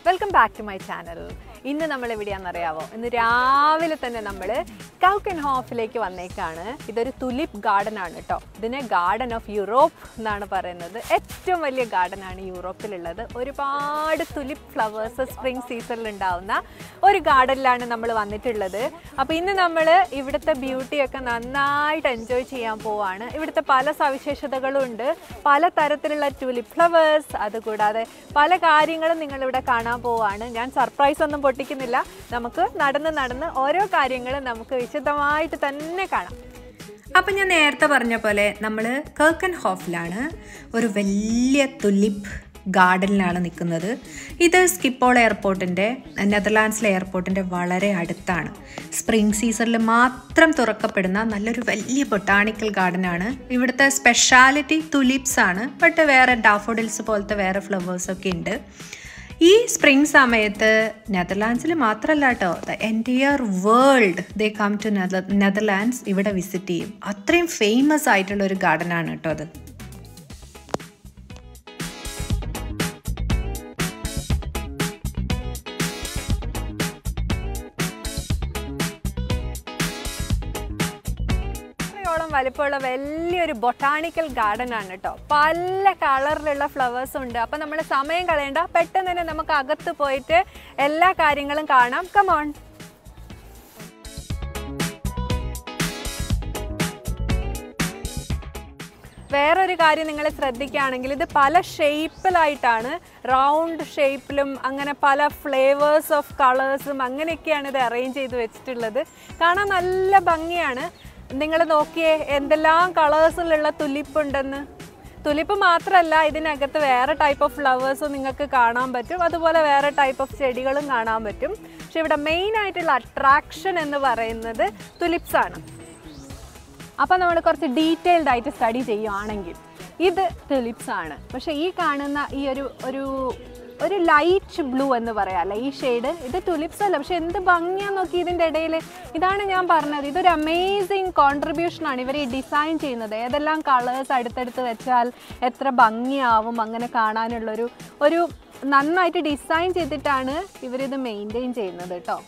Welcome back to my channel ഇന്ന് നമ്മൾ എവിടെയാണെന്നറിയാവോ ഇന്ന് രാവിലെ തന്നെ നമ്മൾ കൗക്കൻ ഹോഫിലേക്ക് വന്നേക്കാണ് ഇതൊരു തുലിപ്പ് ഗാർഡൻ ആണ് കേട്ടോ ഇതിനെ ഗാർഡൻ ഓഫ് യൂറോപ്പ് എന്നാണ് പറയുന്നത് ഏറ്റവും വലിയ ഗാർഡൻ ആണ് യൂറോപ്പിലുള്ളത് ഒരുപാട് തുലിപ്പ് ഫ്ലവേഴ്സ് സ്പ്രിംഗ് സീസണിൽ ഉണ്ടാവുന്ന ഒരു ഗാർഡനിലാണ് നമ്മൾ വന്നിട്ടുള്ളത് അപ്പോൾ ഇന്ന് നമ്മൾ ഇവിടുത്തെ ബ്യൂട്ടിയൊക്കെ നന്നായിട്ട് എൻജോയ് ചെയ്യാൻ പോവാണ് ഇവിടുത്തെ പല സവിശേഷതകളും ഉണ്ട് പല തരത്തിലുള്ള ട്യൂലിപ്പ് ഫ്ലവേഴ്സ് അതുകൂടാതെ പല കാര്യങ്ങളും നിങ്ങളിവിടെ കാണാൻ പോവാണ് ഞാൻ സർപ്രൈസ് ഒന്നും പൊട്ടിക്കുന്നില്ല നമുക്ക് നടന്ന് നടന്ന് ഓരോ കാര്യങ്ങളും നമുക്ക് വിശദമായിട്ട് തന്നെ കാണാം അപ്പം ഞാൻ നേരത്തെ പറഞ്ഞ പോലെ നമ്മൾ കേർക്കൻ ഹോഫിലാണ് ഒരു വലിയ തുലിപ്പ് ഗാർഡനിലാണ് നിൽക്കുന്നത് ഇത് സ്കിപ്പോൾ എയർപോർട്ടിൻ്റെ നെതർലാൻഡ്സിലെ എയർപോർട്ടിൻ്റെ വളരെ അടുത്താണ് സ്പ്രിംഗ് സീസണിൽ മാത്രം തുറക്കപ്പെടുന്ന നല്ലൊരു വലിയ ബൊട്ടാണിക്കൽ ഗാർഡനാണ് ഇവിടുത്തെ സ്പെഷ്യാലിറ്റി തുലിപ്സ് ആണ് ബട്ട് വേറെ ഡാഫോഡിൽസ് പോലത്തെ വേറെ ഫ്ലവേഴ്സൊക്കെ ഉണ്ട് ഈ സ്പ്രിംഗ് സമയത്ത് നെതർലാൻഡ്സിൽ മാത്രമല്ല കേട്ടോ the entire world they come to Netherlands ഇവിടെ വിസിറ്റ് ചെയ്യും അത്രയും ഫേമസ് ആയിട്ടുള്ള ഒരു ഗാർഡൻ ആണ് കേട്ടോ അത് ഇത്രയോളം വലിപ്പമുള്ള വലിയൊരു ബൊട്ടാണിക്കൽ ഗാർഡൻ ആണ് കേട്ടോ പല കളറിലുള്ള ഫ്ലവേഴ്സ് ഉണ്ട് അപ്പം നമ്മൾ സമയം കളയണ്ട പെട്ടെന്ന് തന്നെ നമുക്ക് അകത്ത് പോയിട്ട് എല്ലാ കാര്യങ്ങളും കാണാം കമോൺ വേറൊരു കാര്യം നിങ്ങൾ ശ്രദ്ധിക്കുകയാണെങ്കിൽ ഇത് പല ഷേപ്പിലായിട്ടാണ് റൗണ്ട് ഷേപ്പിലും അങ്ങനെ പല ഫ്ലേവേഴ്സ് ഓഫ് കളേഴ്സും അങ്ങനെയൊക്കെയാണ് ഇത് അറേഞ്ച് ചെയ്ത് വെച്ചിട്ടുള്ളത് കാണാൻ നല്ല ഭംഗിയാണ് നിങ്ങൾ നോക്കിയേ എന്തെല്ലാം കളേഴ്സിലുള്ള തുലിപ്പ് ഉണ്ടെന്ന് തുലിപ്പ് മാത്രമല്ല ഇതിനകത്ത് വേറെ ടൈപ്പ് ഓഫ് ഫ്ലവേഴ്സും നിങ്ങൾക്ക് കാണാൻ പറ്റും അതുപോലെ വേറെ ടൈപ്പ് ഓഫ് ചെടികളും കാണാൻ പറ്റും പക്ഷെ ഇവിടെ മെയിൻ ആയിട്ടുള്ള അട്രാക്ഷൻ എന്ന് പറയുന്നത് തുലിപ്സ് ആണ് അപ്പം നമ്മൾ കുറച്ച് ഡീറ്റെയിൽഡ് ആയിട്ട് സ്റ്റഡി ചെയ്യുവാണെങ്കിൽ ഇത് തുലിപ്സ് ആണ് പക്ഷേ ഈ കാണുന്ന ഈ ഒരു ഒരു ഒരു ലൈറ്റ് ബ്ലൂ എന്ന് പറയാം അല്ല ഈ ഷെയ്ഡ് ഇത് തുലിപ്സ് അല്ല പക്ഷെ എന്ത് ഭംഗിയാന്ന് നോക്കി ഇതിൻ്റെ ഇടയിൽ ഇതാണ് ഞാൻ പറഞ്ഞത് ഇതൊരു അമേസിങ് കോൺട്രിബ്യൂഷനാണ് ഇവർ ഈ ഡിസൈൻ ചെയ്യുന്നത് ഏതെല്ലാം കളേഴ്സ് അടുത്തടുത്ത് വെച്ചാൽ എത്ര ഭംഗിയാവും അങ്ങനെ കാണാനുള്ളൊരു ഒരു നന്നായിട്ട് ഡിസൈൻ ചെയ്തിട്ടാണ് ഇവരിത് മെയിൻറ്റെയിൻ ചെയ്യുന്നത് കേട്ടോ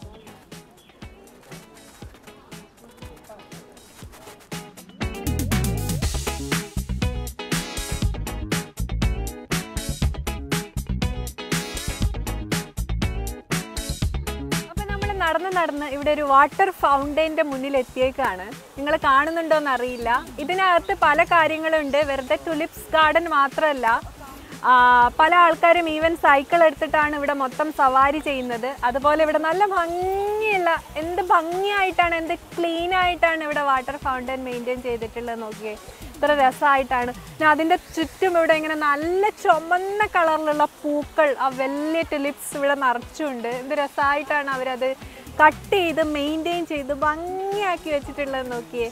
അപ്പൊ നമ്മൾ നടന്ന് നടന്ന് ഇവിടെ ഒരു വാട്ടർ ഫൗണ്ടൈൻ്റെ മുന്നിൽ എത്തിയേക്കാണ് നിങ്ങൾ കാണുന്നുണ്ടോന്ന് അറിയില്ല ഇതിനകത്ത് പല കാര്യങ്ങളുണ്ട് വെറുതെ ടുലിപ്സ് ഗാർഡൻ മാത്രമല്ല ആ, പല ആൾക്കാരും ഈവൻ സൈക്കിൾ എടുത്തിട്ടാണ് ഇവിടെ മൊത്തം സവാരി ചെയ്യുന്നത് അതുപോലെ ഇവിടെ നല്ല ഭംഗിയുള്ള എന്ത് ഭംഗിയായിട്ടാണ് എന്ത് ക്ലീൻ ആയിട്ടാണ് ഇവിടെ വാട്ടർ ഫൗണ്ടൈൻ മെയിൻറ്റെയിൻ ചെയ്തിട്ടുള്ളത് നോക്കിയേ ഇത്ര രസമായിട്ടാണ് പിന്നെ അതിൻ്റെ ചുറ്റും ഇവിടെ ഇങ്ങനെ നല്ല ചുമന്ന കളറിലുള്ള പൂക്കൾ ആ വലിയ ടുലിപ്സ് ഇവിടെ നിറച്ചുണ്ട് എന്ത് രസമായിട്ടാണ് അവരത് കട്ട് ചെയ്ത് മെയിൻറ്റെയിൻ ചെയ്ത് ഭംഗിയാക്കി വെച്ചിട്ടുള്ളത് നോക്കിയേ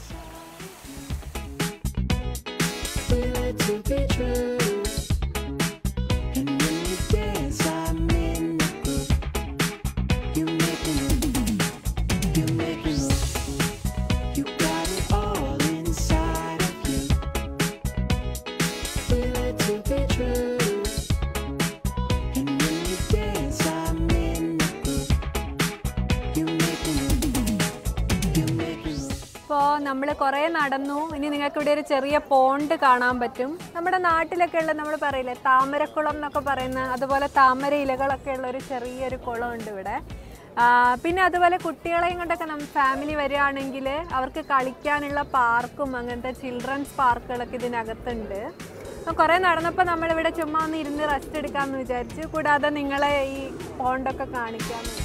feel it to be true. And when you dance, I'm in the groove. You make me move. You make me move. You got it all inside of you. Feel it to be true. And when you dance, I'm in the groove. You make me move. You make me move. ഇപ്പോൾ നമ്മൾ കുറേ നടന്നു ഇനി നിങ്ങൾക്ക് ഇവിടെ ഒരു ചെറിയ pond കാണാൻ പറ്റും നമ്മുടെ നാട്ടിലൊക്കെ ഉള്ള നമ്മൾ പറയില്ലേ താമരക്കുളം എന്നൊക്കെ പറയുന്ന അതുപോലെ താമര ഇലകളൊക്കെ ഉള്ള ഒരു ചെറിയൊരു കുളമുണ്ട് ഇവിടെ ആ, പിന്നെ അതുപോലെ കുട്ടികളെയും കൊണ്ടൊക്കെ നമ്മൾ ഫാമിലി വരികയാണെങ്കിൽ അവർക്ക് കളിക്കാനുള്ള പാർക്കും അങ്ങനത്തെ ചിൽഡ്രൻസ് പാർക്കുകളൊക്കെ ഇതിനകത്തുണ്ട് അപ്പോൾ കുറേ നടന്നപ്പോൾ നമ്മളിവിടെ ചുമ്മാ ഒന്ന് ഇരുന്ന് റെസ്റ്റ് എടുക്കാമെന്ന് വിചാരിച്ചു കൂടാതെ നിങ്ങളെ ഈ പോണ്ടൊക്കെ കാണിക്കാമെന്ന്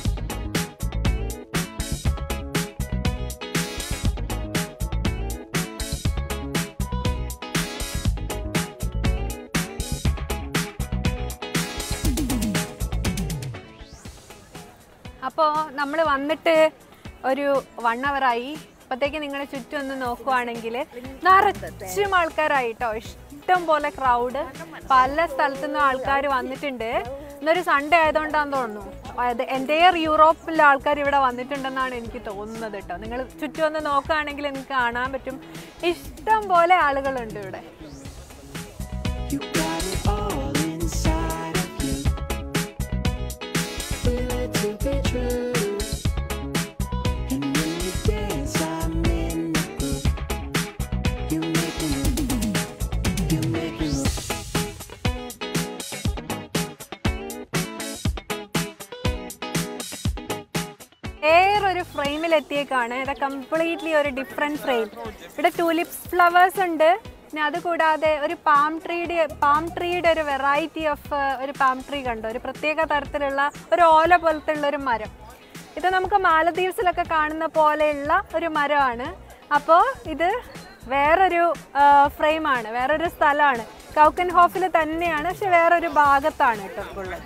അപ്പോൾ നമ്മൾ വന്നിട്ട് ഒരു വൺ ആയി അപ്പോഴത്തേക്ക് നിങ്ങൾ ചുറ്റും ഒന്ന് നോക്കുവാണെങ്കിൽ നിറച്ചും ആൾക്കാരായി കേട്ടോ ഇഷ്ടം പോലെ ക്രൗഡ് പല സ്ഥലത്തു നിന്നും ആൾക്കാർ വന്നിട്ടുണ്ട് ഇന്നൊരു സൺഡേ ആയതുകൊണ്ടാന്ന് തോന്നുന്നു അതായത് എൻ്റെയർ യൂറോപ്പിലെ ആൾക്കാർ ഇവിടെ വന്നിട്ടുണ്ടെന്നാണ് എനിക്ക് തോന്നുന്നത് കേട്ടോ നിങ്ങൾ ചുറ്റും ഒന്ന് നോക്കുകയാണെങ്കിൽ നിങ്ങൾക്ക് കാണാൻ പറ്റും ഇഷ്ടം പോലെ ആളുകളുണ്ട് ഇവിടെ You got it all inside of you. ഫ്രെയിമിൽ എത്തിയേക്കാണ് ഇത് കംപ്ലീറ്റ്ലി ഒരു ഡിഫറെൻറ്റ് ഫ്രെയിം ഇവിടെ ടൂലിപ്സ് ഫ്ലവേഴ്സ് ഉണ്ട് പിന്നെ അതുകൂടാതെ ഒരു പാം ട്രീയുടെ പാം ട്രീയുടെ ഒരു വെറൈറ്റി ഓഫ് ഒരു പാം ട്രീ കണ്ടോ ഒരു പ്രത്യേക തരത്തിലുള്ള ഒരു ഓല പോലത്തെ ഉള്ള ഒരു മരം ഇത് നമുക്ക് മാലദ്വീപ്സിലൊക്കെ കാണുന്ന പോലെയുള്ള ഒരു മരമാണ് അപ്പോൾ ഇത് വേറൊരു ഫ്രെയിമാണ് വേറൊരു സ്ഥലമാണ് കൗക്കൻ ഹോഫിൽ തന്നെയാണ് പക്ഷെ വേറൊരു ഭാഗത്താണ് കേട്ടോ ഇപ്പോൾ ഉള്ളത്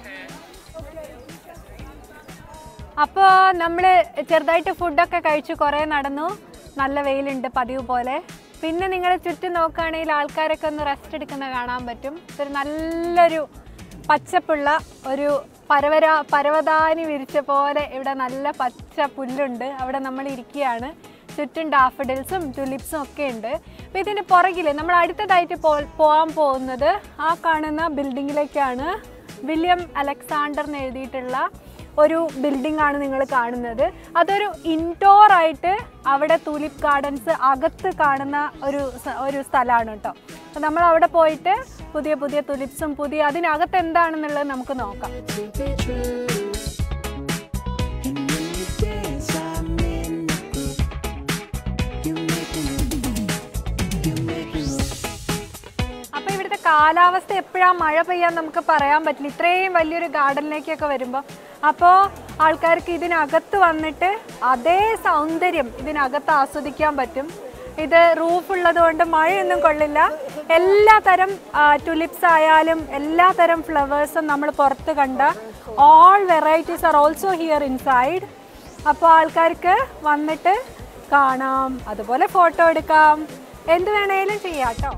അപ്പോൾ നമ്മൾ ചെറുതായിട്ട് ഫുഡൊക്കെ കഴിച്ചു കുറേ നടന്നു നല്ല വെയിലുണ്ട് പതിവ് പോലെ പിന്നെ നിങ്ങൾ ചുറ്റും നോക്കുകയാണെങ്കിൽ ആൾക്കാരൊക്കെ ഒന്ന് റെസ്റ്റ് എടുക്കുന്ന കാണാൻ പറ്റും ഇതൊരു നല്ലൊരു പച്ചപ്പുള്ള ഒരു പരവര പരവതാനി വിരിച്ച പോലെ ഇവിടെ നല്ല പച്ച പുല്ലുണ്ട് അവിടെ നമ്മൾ ഇരിക്കുകയാണ് ചുറ്റും ഡാഫഡിൽസും ടുലിപ്സും ഒക്കെ ഉണ്ട് അപ്പോൾ ഇതിൻ്റെ പുറകിൽ നമ്മൾ അടുത്തതായിട്ട് പോ പോകാൻ പോകുന്നത് ആ കാണുന്ന ബിൽഡിങ്ങിലേക്കാണ് വില്യം അലക്സാണ്ടർ എന്ന് എഴുതിയിട്ടുള്ള ഒരു ബിൽഡിംഗ് ആണ് നിങ്ങൾ കാണുന്നത് അതൊരു ഇൻഡോർ ആയിട്ട് അവിടെ തുലിപ് ഗാർഡൻസ് അകത്ത് കാണുന്ന ഒരു സ- ഒരു സ്ഥലമാണ് കേട്ടോ അപ്പോൾ നമ്മൾ അവിടെ പോയിട്ട് പുതിയ പുതിയ തുലിപ്സും പുതിയ അതിനകത്ത് എന്താണെന്നുള്ളത് നമുക്ക് നോക്കാം to be true. And when you dance, I'm in the groove. You make me move. You make me move. അപ്പോൾ ഇവിടുത്തെ കാലാവസ്ഥ എപ്പോഴാണ് മഴ പെയ്യാൻ നമുക്ക് പറയാൻ പറ്റില്ല ഇത്രയും വലിയൊരു ഗാർഡനിലേക്കൊക്കെ വരുമ്പോൾ അപ്പോൾ ആൾക്കാർക്ക് ഇതിനകത്ത് വന്നിട്ട് അതേ സൗന്ദര്യം ഇതിനകത്ത് ആസ്വദിക്കാൻ പറ്റും ഇത് റൂഫ് ഉള്ളത് കൊണ്ട് മഴയൊന്നും കൊള്ളില്ല എല്ലാ തരം ടുലിപ്സ് ആയാലും എല്ലാ തരം ഫ്ലവേഴ്സും നമ്മൾ പുറത്ത് കണ്ട all varieties are also here inside അപ്പോൾ ആൾക്കാർക്ക് വന്നിട്ട് കാണാം അതുപോലെ ഫോട്ടോ എടുക്കാം എന്ത് വേണേലും ചെയ്യാം കേട്ടോ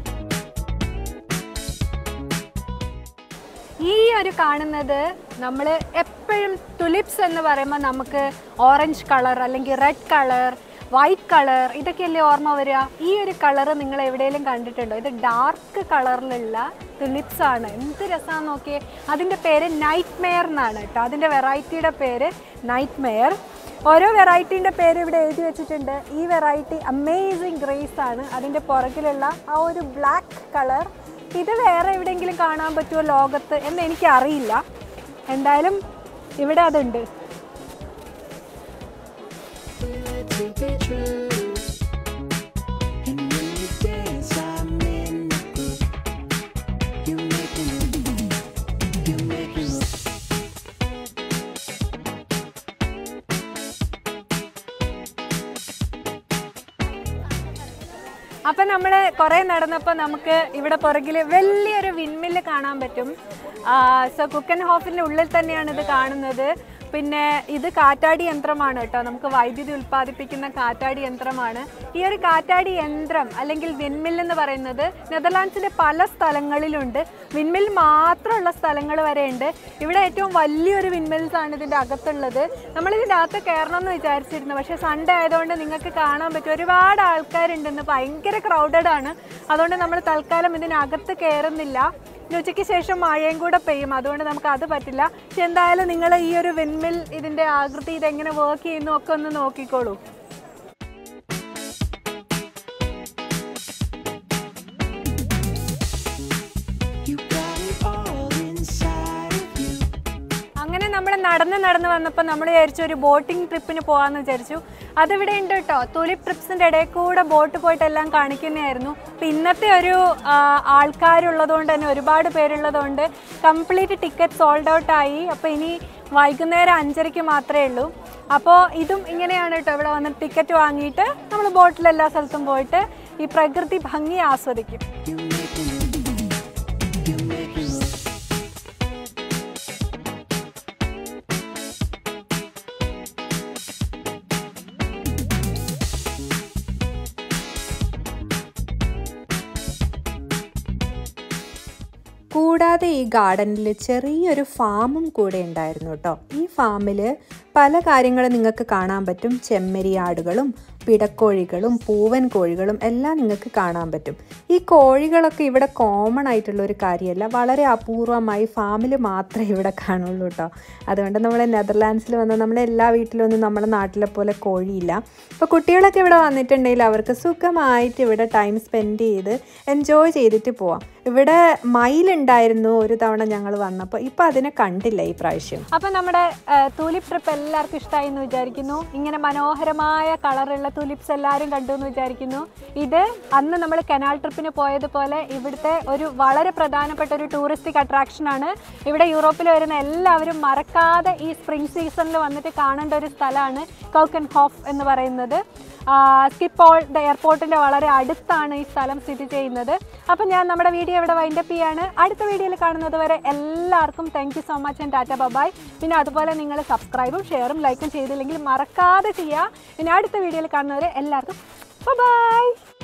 ഈ ഒരു കാണുന്നത് നമ്മൾ എപ്പോഴും തുലിപ്സ് എന്ന് പറയുമ്പോൾ നമുക്ക് ഓറഞ്ച് കളർ അല്ലെങ്കിൽ റെഡ് കളർ വൈറ്റ് കളർ ഇതൊക്കെയല്ലേ ഓർമ്മ വരിക ഈ ഒരു കളർ നിങ്ങൾ എവിടെയെങ്കിലും കണ്ടിട്ടുണ്ടോ ഇത് ഡാർക്ക് കളറിലുള്ള തുലിപ്സ് ആണ് എന്ത് രസമാണെന്ന് നോക്കിയേ അതിൻ്റെ പേര് നൈറ്റ് മെയർ എന്നാണ് കേട്ടോ അതിൻ്റെ വെറൈറ്റിയുടെ പേര് നൈറ്റ് മെയർ ഓരോ വെറൈറ്റീൻ്റെ പേര് ഇവിടെ എഴുതി വെച്ചിട്ടുണ്ട് ഈ വെറൈറ്റി അമേസിങ് ഗ്രേസ് ആണ് അതിൻ്റെ പുറകിലുള്ള ആ ഒരു ബ്ലാക്ക് കളർ ഇത് വേറെ എവിടെയെങ്കിലും കാണാൻ പറ്റുമോ ലോകത്ത് എന്ന് എനിക്കറിയില്ല എന്തായാലും ഇവിടെ അതുണ്ട് To be true. And when you dance, I'm in the groove. You make me move. You make me move. അപ്പം നമ്മൾ കുറേ നടന്നപ്പോൾ നമുക്ക് ഇവിടെ പുറകിൽ വലിയൊരു വിൻമില്ല് കാണാൻ പറ്റും സോ കുക്കൻ ഹോഫിൻ്റെ ഉള്ളിൽ തന്നെയാണ് ഇത് കാണുന്നത് പിന്നെ ഇത് കാറ്റാടി യന്ത്രമാണ് കേട്ടോ നമുക്ക് വൈദ്യുതി ഉൽപ്പാദിപ്പിക്കുന്ന കാറ്റാടി യന്ത്രമാണ് ഈ ഒരു കാറ്റാടി യന്ത്രം അല്ലെങ്കിൽ വിൻമിൽ എന്ന് പറയുന്നത് നെതർലാൻഡ്സിലെ പല സ്ഥലങ്ങളിലുണ്ട് വിൻമിൽ മാത്രമുള്ള സ്ഥലങ്ങൾ വരെ ഉണ്ട് ഇവിടെ ഏറ്റവും വലിയൊരു വിൻമിൽസ് ആണ് ഇതിൻ്റെ അകത്തുള്ളത് നമ്മൾ ഇതിൻ്റെ അകത്ത് കയറണം എന്ന് വിചാരിച്ചിരുന്നു പക്ഷേ സൺഡേ ആയതുകൊണ്ട് നിങ്ങൾക്ക് കാണാൻ പറ്റും ഒരുപാട് ആൾക്കാരുണ്ടെന്ന് ഭയങ്കര ക്രൗഡഡ് ആണ് അതുകൊണ്ട് നമ്മൾ തൽക്കാലം ഇതിനകത്ത് കയറുന്നില്ല ഇനി ഉച്ചയ്ക്ക് ശേഷം മഴയും കൂടെ പെയ്യും അതുകൊണ്ട് നമുക്ക് അത് പറ്റില്ല പക്ഷെ എന്തായാലും നിങ്ങൾ ഈ ഒരു വിൻമിൽ ഇതിൻ്റെ ആകൃതി ഇതെങ്ങനെ വർക്ക് ചെയ്യുന്നു ഒക്കെ ഒന്ന് നോക്കിക്കോളൂ You got it all inside of you. അങ്ങനെ നമ്മൾ നടന്ന് നടന്ന് വന്നപ്പോൾ നമ്മൾ വിചാരിച്ചു ഒരു ബോട്ടിംഗ് ട്രിപ്പിന് പോകാമെന്ന് വിചാരിച്ചു അതിവിടെ ഉണ്ട് കേട്ടോ തുലിപ് ട്രിപ്സിൻ്റെ ഇടയിൽ കൂടെ ബോട്ട് പോയിട്ട് എല്ലാം കാണിക്കുന്നതായിരുന്നു അപ്പം ഇന്നത്തെ ഒരു ആ, ആൾക്കാരുള്ളതുകൊണ്ട് തന്നെ ഒരുപാട് പേരുള്ളതുകൊണ്ട് കംപ്ലീറ്റ് ടിക്കറ്റ് സോൾഡ് ഔട്ട് ആയി അപ്പോൾ ഇനി വൈകുന്നേരം അഞ്ചരയ്ക്ക് മാത്രമേ ഉള്ളൂ അപ്പോൾ ഇതും ഇങ്ങനെയാണ് കേട്ടോ ഇവിടെ വന്ന് ടിക്കറ്റ് വാങ്ങിയിട്ട് നമ്മൾ ബോട്ടിൽ എല്ലാ സ്ഥലത്തും പോയിട്ട് ഈ പ്രകൃതി ഭംഗി ആസ്വദിക്കും You make me move. You make me move. കൂടാതെ ഈ ഗാർഡനിൽ ചെറിയൊരു ഫാമും കൂടെ ഉണ്ടായിരുന്നു കേട്ടോ ഈ ഫാമിൽ പല കാര്യങ്ങളും നിങ്ങൾക്ക് കാണാൻ പറ്റും ചെമ്മരിയാടുകളും പിടക്കോഴികളും പൂവൻ കോഴികളും എല്ലാം നിങ്ങൾക്ക് കാണാൻ പറ്റും ഈ കോഴികളൊക്കെ ഇവിടെ കോമൺ ആയിട്ടുള്ള ഒരു കാര്യമല്ല വളരെ അപൂർവമായി ഫാമിൽ മാത്രമേ ഇവിടെ കാണുള്ളൂ കേട്ടോ അതുകൊണ്ട് നമ്മൾ നെതർലാൻഡ്സിൽ വന്ന നമ്മുടെ എല്ലാ വീട്ടിലൊന്നും നമ്മുടെ നാട്ടിലെ പോലെ കോഴിയില്ല അപ്പോൾ കുട്ടികളൊക്കെ ഇവിടെ വന്നിട്ടുണ്ടെങ്കിൽ അവർക്ക് സുഖമായിട്ട് ഇവിടെ ടൈം സ്പെൻഡ് ചെയ്ത് എൻജോയ് ചെയ്തിട്ട് പോവാം ഇവിടെ മയിലുണ്ടായിരുന്നു ഒരു തവണ ഞങ്ങൾ വന്നപ്പോൾ ഇപ്പം അതിനെ കണ്ടില്ല ഈ പ്രാവശ്യം അപ്പം നമ്മുടെ തുലിപ്പ് ട്രിപ്പ് എല്ലാവർക്കും ഇഷ്ടമായി എന്ന് വിചാരിക്കുന്നു ഇങ്ങനെ മനോഹരമായ കളറുള്ള തുലിപ്സ് എല്ലാവരും കണ്ടു എന്ന് വിചാരിക്കുന്നു ഇത് അന്ന് നമ്മൾ കനാൽ ട്രിപ്പിന് പോയതുപോലെ ഇവിടുത്തെ ഒരു വളരെ പ്രധാനപ്പെട്ട ഒരു ടൂറിസ്റ്റിക് അട്രാക്ഷനാണ് ഇവിടെ യൂറോപ്പിൽ വരുന്ന എല്ലാവരും മറക്കാതെ ഈ സ്പ്രിംഗ് സീസണിൽ വന്നിട്ട് കാണേണ്ട ഒരു സ്ഥലമാണ് കൗക്കൻ ഹോഫ് എന്ന് പറയുന്നത് സ്കിപ്പോൾ എയർപോർട്ടിൻ്റെ വളരെ അടുത്താണ് ഈ സ്ഥലം സ്ഥിതി ചെയ്യുന്നത് അപ്പം ഞാൻ നമ്മുടെ വീഡിയോ ഇവിടെ വൈൻഡപ്പ് ചെയ്യാണ് അടുത്ത വീഡിയോയിൽ കാണുന്നത് വരെ എല്ലാവർക്കും thank you so much and tata bye bye പിന്നെ അതുപോലെ നിങ്ങൾ സബ്സ്ക്രൈബും ഷെയറും ലൈക്കും ചെയ്തില്ലെങ്കിൽ മറക്കാതെ ചെയ്യുക ഇനി അടുത്ത വീഡിയോയിൽ കാണുന്നവരെ എല്ലാവർക്കും ബൈ